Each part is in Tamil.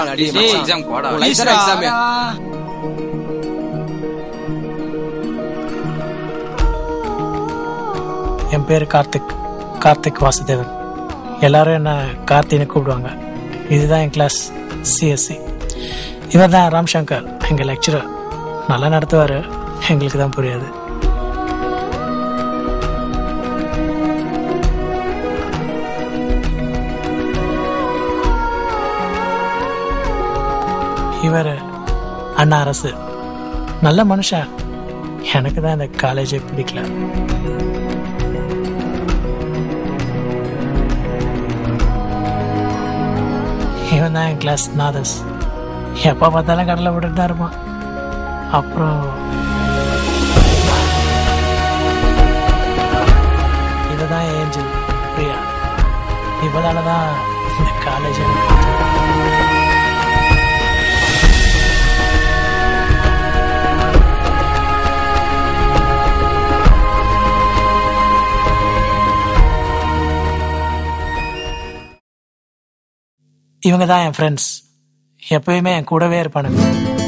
நடி டேய், மச்சான். exam போடா. உன் life தானே exam. என் பேர் கார்த்திக் கார்த்திக் வாசுதேவன் எல்லாரும் என்ன கார்த்தின்னு கூப்பிடுவாங்க இதுதான் என் கிளாஸ் சிஎஸ்சி இவர் தான் ராம்சங்கர் எங்கள் லெக்சரர் நல்லா நடத்துவார் எங்களுக்கு தான் புரியாது இவர் அண்ணா அரசு நல்ல மனுஷன் எனக்கு தான் இந்த காலேஜே பிடிக்கல இவன் தான் என் கிளாஸ் நாதஸ் எப்போ பார்த்தாலும் கடலை விட்டுட்டு தான் இருப்பான் அப்புறம் இவ தான் ஏஞ்சல் பிரியா இவளால தான் இந்த காலேஜ் இவங்க தான் என் ஃப்ரெண்ட்ஸ் எப்பயுமே என் கூடவே இருப்பானுங்க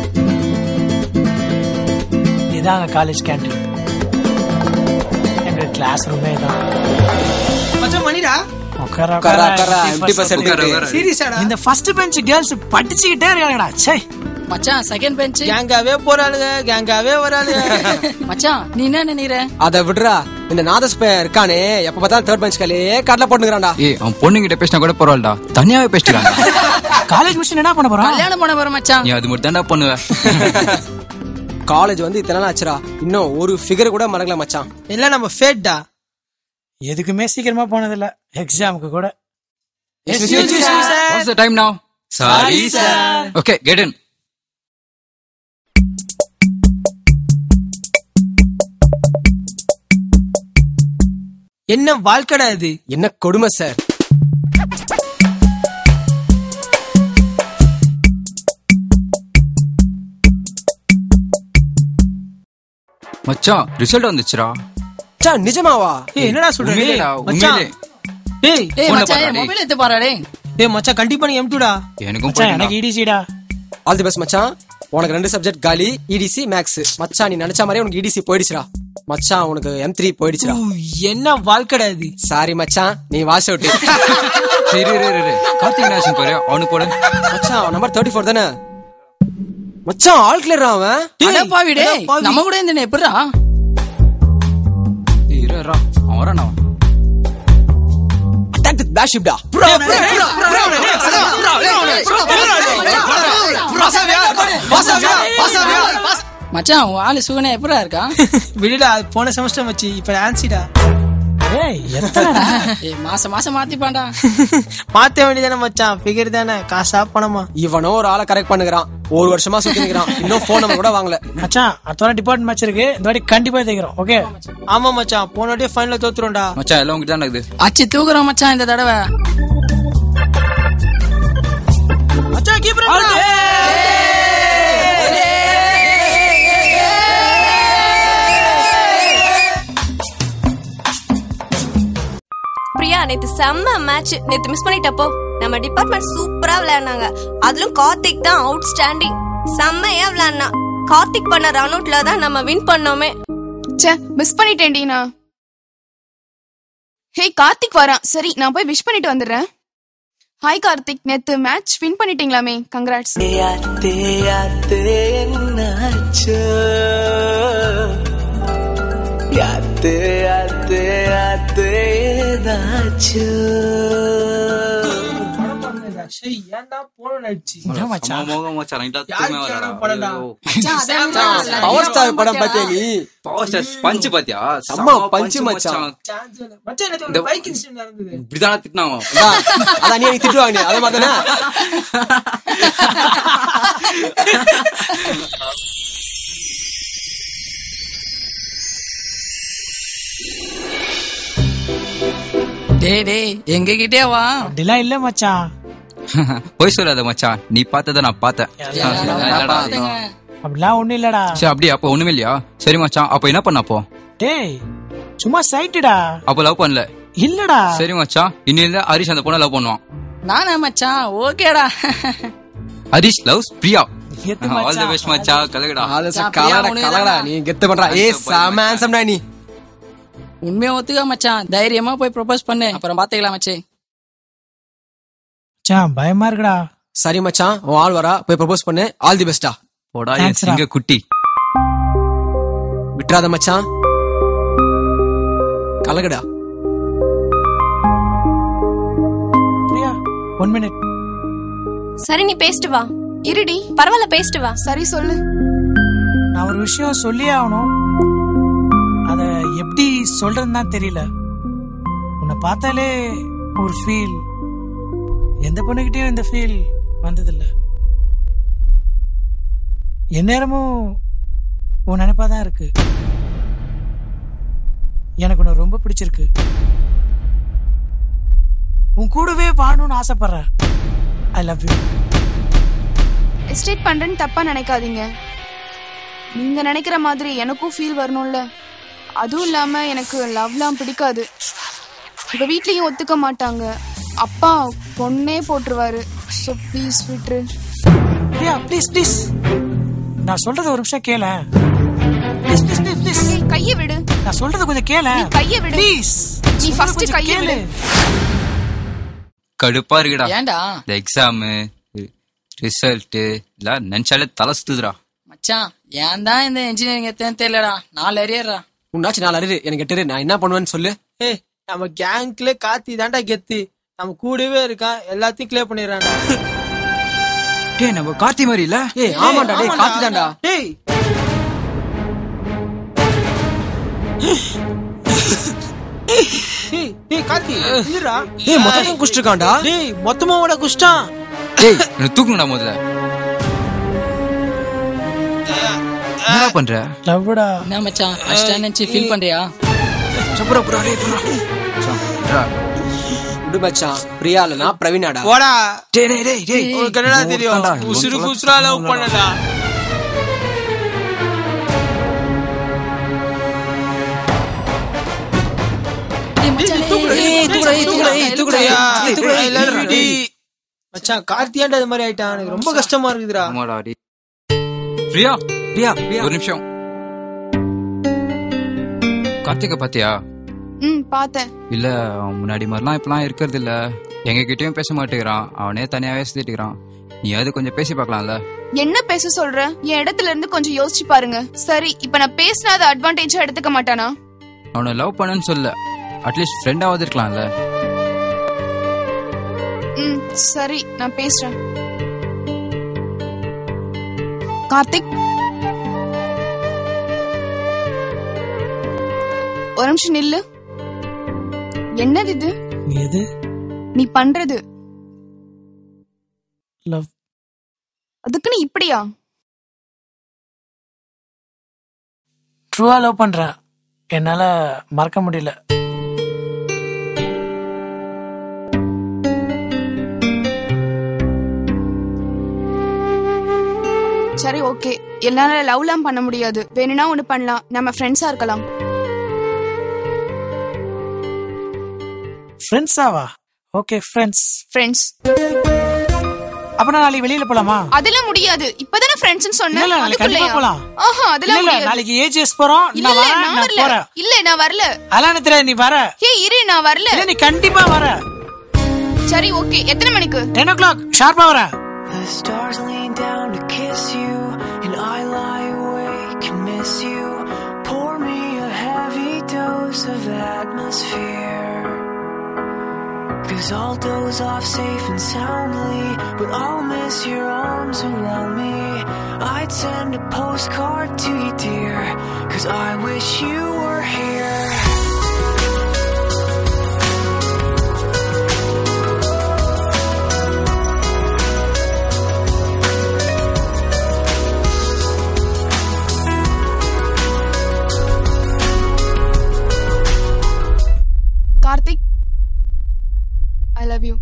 இதாங்க காலேஜ் கேண்டீன் எங்க கிளாஸ் ரூமே தான் மச்சான் மணிடா உட்கார உட்காரா, உட்காரா, உட்கார empty bus உட்காரு, எடுத்துக்கிட்டு. உட்காரு. சீரியஸாடா இந்த ஃபர்ஸ்ட் பெஞ்ச் கேர்ள்ஸ் படிச்சுக்கிட்டே இருக்காங்கடா சே மச்சான் செகண்ட் பெஞ்ச் கேங்காவே போறாளுங்க கேங்காவே வராளுங்க மச்சான் நீ என்ன நினைக்கிற அத விடுறா இந்த நாதஸ் பையன் இருக்கானே எப்ப பார்த்தாலும் தேர்ட் பெஞ்ச் காலே கடலை போட்டுக்கிறான்டா ஏய் அவன் பொண்ணுங்கிட்ட பேசினா கூட பரவாயில்லடா தனியாவே பேசிட்டாங்க காலேஜ் முடிச்சு என்ன பண்ண போறான் கல்யாணம் பண்ண போற மச்சான் நீ அது மட்டும் தான்டா பண்ணுவ காலேஜ் வந்து இத்தனை நாள் ஆச்சுடா இன்னும் ஒரு ஃபிகர் கூட மறக்கல மச்சான் எல்லாம் நம்ம ஃபேட்டா எதுக்குமே சீக்கிரமா போனதில்ல எக்ஸாமுக்கு கூட What's the time now? Sorry, sir. Okay, get in. என்ன வாழ்க்கடா இது என்ன கொடுமை சார் மச்சான் ரிசல்ட் வந்துச்சுடா மச்சான் நிஜமாவா ஏய் என்னடா சொல்ற டேய்? உண்மையிலேடா, மச்சான் உண்மையிலே. டேய் ஏய் phone ல மச்சான் பாருடா, டேய். மொபைல் எடுத்து பாரு டேய் டேய் மச்சான் கண்டிப்பா நீ எம்டுடா எனக்கும் மச்சான் போயிடும்டா. எனக்கு இடிசிடா ஆல் தி பெஸ்ட் மச்சான் உனக்கு ரெண்டு சப்ஜெக்ட் காலி இடிசி மேக்ஸ் மச்சான் நீ நினைச்ச மாதிரி உனக்கு இடிசி போயிடுச்சுடா மச்சான் உனக்கு எம் த்ரீ போயிடுச்சுடா ஊ, என்ன வாழ்க்கடா இது சாரி மச்சான் நீ வாஷ் அவுட் சரி இரு, இரு, இரு. கார்த்திக் நேஷன் பாரு அவனுக்கு போடு மச்சான் நம்பர் தேர்ட்டி ஃபோர் தானே மச்சான் ஆல் கிளியர் அவன் அட பாவி டேய் அட பாவி. நம்ம கூட இந்த எப்படிடா ஏய், இரு, இருடா. அவன் வரான் அவன் அட்டாக் வித் பிளாக் ஷிப்டா மச்சான் உன் ஆளு சுகனே எப்படிடா இருக்கா விடுடா அது போன செமஸ்டர் மச்சி இப்ப ஆன்சிடா ஏய் எத்தனைடா ஏய் மாசம் மாசம் மாத்திப்பான்டா மாத்த வேண்டியதானே மச்சான் ஃபிகர் தானே காசா பணமா இவனோ ஒரு ஆளை கரெக்ட் பண்ணுகிறான் ஒரு வருஷமா சுத்தி நிக்கிறான் இன்னும் போன் நம்பர் கூட வாங்கல மச்சான் அடுத்த வாரம் டிபார்ட்மெண்ட் மேட்ச் இருக்கு இந்த வாட்டி கண்டிப்பா தேக்கிறோம் ஓகே ஆமா மச்சான் போன வாட்டியே ஃபைனல்ல தோத்துறோம்டா மச்சான் எல்லாம் உங்ககிட்ட தான் இருக்குது அச்சு தூக்குறோம் மச்சான் இந்த தடவை மச்சான் கீப்பர் பிரியா நேத்து செம்ம மேட்ச் நேத்து மிஸ் பண்ணிட்டப்போ நம்ம டிபார்ட்மெண்ட் சூப்பரா விளையாடினாங்க அதுலயும் கார்த்திக் தான் அவுட் ஸ்டாண்டிங் செம்மையா விளையாடினா கார்த்திக் பண்ண ரன் அவுட்ல தான் நம்ம வின் பண்ணோமே ச்சே மிஸ் பண்ணிட்டேன்டி நான் ஹே கார்த்திக் வரான் சரி நான் போய் விஷ் பண்ணிட்டு வந்துடுறேன் ஹாய் கார்த்திக் நேத்து மேட்ச் வின் பண்ணிட்டீங்களாமே கங்க்ராட்ஸ் ஏன்டா போன நடிச்சு என்ன மச்சான் அவன் முகம் மச்சான் நைட்டா யாருக்கு தூக்கமே வரலடா. யாரும் படம்டா? ஐயோ. மச்சான், அதான் விளையாடல. பவர் ஸ்டார் படம் பாத்தியா நீ பவர் ஸ்டார் பஞ்சு பாத்தியா செம்ம செம்ம பஞ்சு மச்சான். சான்ஸ் இல்ல. மச்சான் நேத்து ஒரு பைக் இன்சிடென்ட் நடந்தது இப்படிதானே திட்டினான் அவன். அதான், அதான் நீ எனக்கு திட்டுவாங்க நீ அதே மாதிரி தானே டேய் டேய் எங்க கிட்டே வா அப்படிலாம் இல்ல மச்சான் பொய் சொல்லாத மச்சான் நீ பார்த்ததை நான் பார்த்தேன் இல்லடா. பாத்துங்க. அப்படிலாம் ஒண்ணும் இல்லடா சரி அப்படியா அப்போ ஒண்ணுமே இல்லையா சரி மச்சான் அப்போ என்ன பண்ண அப்போ டேய் சும்மா சைட்டுடா அப்போ லவ் பண்ணல இல்லடா சரி மச்சான் இன்னில ஹரிஷ் அந்த பொண்ணை லவ் பண்ணுவான் நானா மச்சான் ஓகேடா ஹரிஷ் லவ்ஸ் பிரியா எத்து ஆல் தி மச்சான். பெஸ்ட் மச்சான் கலகடா அது மச்சான், கலடா பிரியா உனக்கு கலடா தானா? நீ கெத்து பண்றா ஏ செம ஹேண்ட்ஸம்டா நீ உண்மையை ஒத்துக்க மச்சான் தைரியமா போய் ப்ரொபோஸ் பண்ணு அப்புறம் பாத்துக்கலாம் மச்சே மச்சான் பயமா இருக்குடா சரி மச்சான் உன் ஆள் வரா போய் ப்ரப்போஸ் பண்ணு ஆல் தி பெஸ்டா போடா என் Thanks டா. சிங்க குட்டி விட்டுறாத மச்சான் கலகடா பிரியா ஒன் மினிட் சரி நீ பேசிட்டு வா இருடி பரவாயில்ல பேசிட்டு வா சரி சொல்லு நான் ஒரு விஷயம் சொல்லியே ஆகணும் அத எப்படி சொல்றதுன்னு தான் தெரியல உன்னை பார்த்தாலே ஒரு ஃபீல் எந்த பொண்ணுகிட்டயும் இந்த ஃபீல் வந்ததில்ல எந்நேரமும் உன் நினைப்பா தான் இருக்கு எனக்கு உன்னை ரொம்ப பிடிச்சிருக்கு உன் கூடவே வாழணும்னு ஆசைப்படுறேன் ஐ லவ் யூ எஸ்டேட் பண்றேன்னு தப்பா நினைக்காதீங்க நீங்க நினைக்கிற மாதிரி எனக்கும் ஃபீல் வரணும்ல அதுவும் இல்லாம எனக்கு லவ்லாம் பிடிக்காது எங்க வீட்லயும் ஒத்துக்க மாட்டாங்க அப்பா பொண்ணே போட்டுருவாரு ஸோ ப்ளீஸ் விட்டுரு பிரியா ப்ளீஸ் ப்ளீஸ் நான் சொல்றது ஒரு நிமிஷம் கேள ப்ளீஸ் ப்ளீஸ் ப்ளீஸ் ப்ளீஸ் ஏய், கையை விடு நான் சொல்றது கொஞ்சம் கேள நீ கையை விடு ப்ளீஸ் நீ first கையை விடு. கடுப்பா இருக்குடா ஏன்டா இந்த எக்ஸாம் ரிசல்ட் எல்லாம் நினைச்சாலே தலை சுத்துதுடா மச்சான் ஏன் தான் இந்த இன்ஜினியரிங் எத்தேன்னு தெரியலடா நாலு அரியர்றா உன்னாச்சு நாலு அறிவு எனக்கு எட்டு அறிவு. நான் என்ன பண்ணுவேன்னு சொல்லு ஏய் நம்ம கேங்க்ல காத்தி தாண்டா கெத்து நம்ம கூடவே இருக்கான் எல்லாத்தையும் கிளியர் பண்ணிடுறான்டா டேய் நம்ம கார்த்தி மாதிரி இல்ல ஏய் ஆமாண்டா டேய் காத்தி தான்டா டேய் டேய் டேய் கார்த்தி இல்லடா ஏய் மொத்தம் குடிச்சிட்டு இருக்கான்டா டேய் மொத்தமா ஓட குஷ்டான் டேய் என்ன தூக்குங்கடா முதல்ல என்னடா பண்ற லவ்டா என்ன மச்சான் அஷ்டம் நினைச்சு ஃபீல் பண்றியா சப்புரா புரா டேய் புரா மச்சான், விட்றா. விடு மச்சான் பிரியா இல்லனா பிரவீனாடா போடா டேய் டேய் டேய் டேய் உனக்கு என்னடா தெரியும் ஒருத்தன்டா, இவன் உசுறு சொல்ல- குசுரா லவ் பண்ணடா ஏய் மச்சான், ஏய், தூக்குடா, ஏய், தூக்குடா, ஏய், தூக்குடா, ஏய், தூக்குடா, ஏய், ஐயா, தூக்குடா, I ஏய், love you, தூக்குடா, டி. ஏய். மச்சான் கார்த்தியாண்டா இது மாதிரி ஆயிட்டான் எனக்கு ரொம்ப கஷ்டமா இருக்குதுடா ஆமாடா டேய் பிரியா பிரியா பிரியா ஒரு நிமிஷம் கார்த்திக பாத்தியா ம் பார்த்தேன் இல்ல அவன் முன்னாடி மாதிரிலாம் இப்பெல்லாம் இருக்கிறது இல்ல எங்க கிட்டயும் பேச மாட்டேங்கிறான் அவனே தனியாவே சுத்திட்டுக்கிறான் நீ அது கொஞ்சம் பேசி பார்க்கலாம்ல என்ன பேச சொல்ற என் இடத்துல இருந்து கொஞ்சம் யோசிச்சு பாருங்க சரி இப்ப நான் பேசினா அதை அட்வான்டேஜா எடுத்துக்க மாட்டானா அவனை லவ் பண்ணுன்னு சொல்ல அட்லீஸ்ட் ஃப்ரெண்டாவது இருக்கலாம்ல ம் சரி நான் பேசுறேன் கார்த்திக் ஒரு நிமிஷம் நில்லு என்னது இது எது நீ பண்றது லவ் அதுக்கு நீ இப்படியா ட்ரூவா லவ் பண்றேன் என்னால மறக்க முடியல சரி ஓகே என்னால லவ்லாம் பண்ண முடியாது வேணும்னா ஒண்ணு பண்ணலாம் நம்ம ஃப்ரெண்ட்ஸா இருக்கலாம் ஃப்ரெண்ட்ஸாவா ஓகே ஃப்ரெண்ட்ஸ் ஃப்ரெண்ட்ஸ் அப்ப நான் நாளைக்கு வெளியில போலாமா அதெல்லாம் முடியாது இப்பதானே ஃப்ரெண்ட்ஸ் இல்ல, சொன்னேன் இல்ல, நாளைக்கு அதுக்குள்ளயா? கண்டிப்பா போலாம். ஆஹா இல்ல அதெல்லாம் இல்ல முடியாது நாளைக்கு ஏஜிஎஸ் போறோம் இல்ல நான் இல்ல வரேன் நான் நான் வரல போறேன் இல்ல நான் வரல அதெல்லாம் தெரியாது நீ வர ஏய் இரு நான் வரல இல்ல நீ கண்டிப்பா வர சரி ஓகே எத்தனை மணிக்கு டென் ஓ கிளாக் ஷார்ப்பா வரேன் The stars lean down to kiss you, and I lie awake and miss you. Pour me a heavy dose of atmosphere. Cause I'll doze off safe and soundly, but I'll miss your arms around me. I'd send a postcard to you, dear, cause I wish you were here. Karthik I love you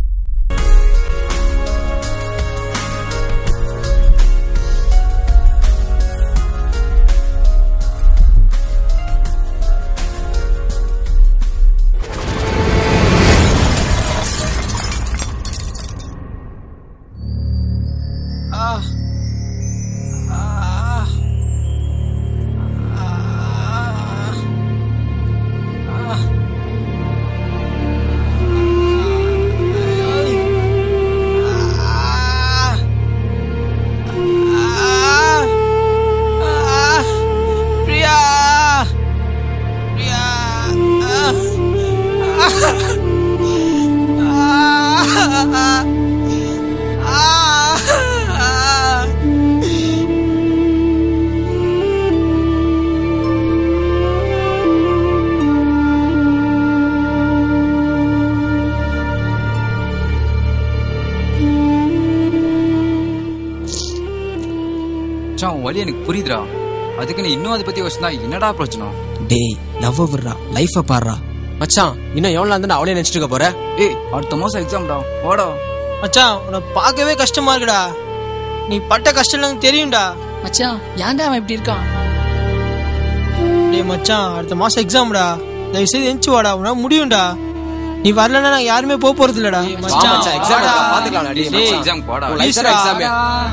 மச்சான் உன் வலி எனக்கு புரியுதுடா அதுக்கு நீ இன்னும் அதை பத்தி யோசிச்சா என்னடா பிரச்சனை டேய் லவ் விடுறா லைஃப பாடுறா மச்சான் இன்னும் எவ்வளவு இருந்தா அவளே நினைச்சிட்டு இருக்க போற ஏய் அடுத்த மாசம் எக்ஸாம்டா வாடா மச்சான் உன்னை பார்க்கவே கஷ்டமா இருக்குடா நீ பட்ட கஷ்டம் எனக்கு தெரியும்டா மச்சான் ஏன்டா அவன் இப்படி இருக்கான் டேய் மச்சான் அடுத்த மாசம் எக்ஸாம்டா தயவு செய்து எந்திச்சு வாடா உன்னால முடியும்டா நீ வரலன்னா நான் யாருமே போக போறது இல்லடா வா மச்சான் எக்ஸாம் பாத்துக்கலாம் டேய் மச்சான் எக்ஸாம் வாடா உன் life தான் exam.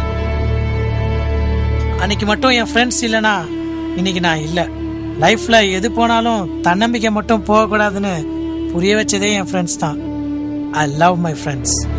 அன்னைக்கு மட்டும் என் ஃப்ரெண்ட்ஸ் இல்லைனா இன்னைக்கு நான் இல்லை லைஃப்ல எது போனாலும் தன்னம்பிக்கை மட்டும் போகக்கூடாதுன்னு புரிய வச்சதே என் ஃப்ரெண்ட்ஸ் தான் ஐ லவ் மை ஃப்ரெண்ட்ஸ்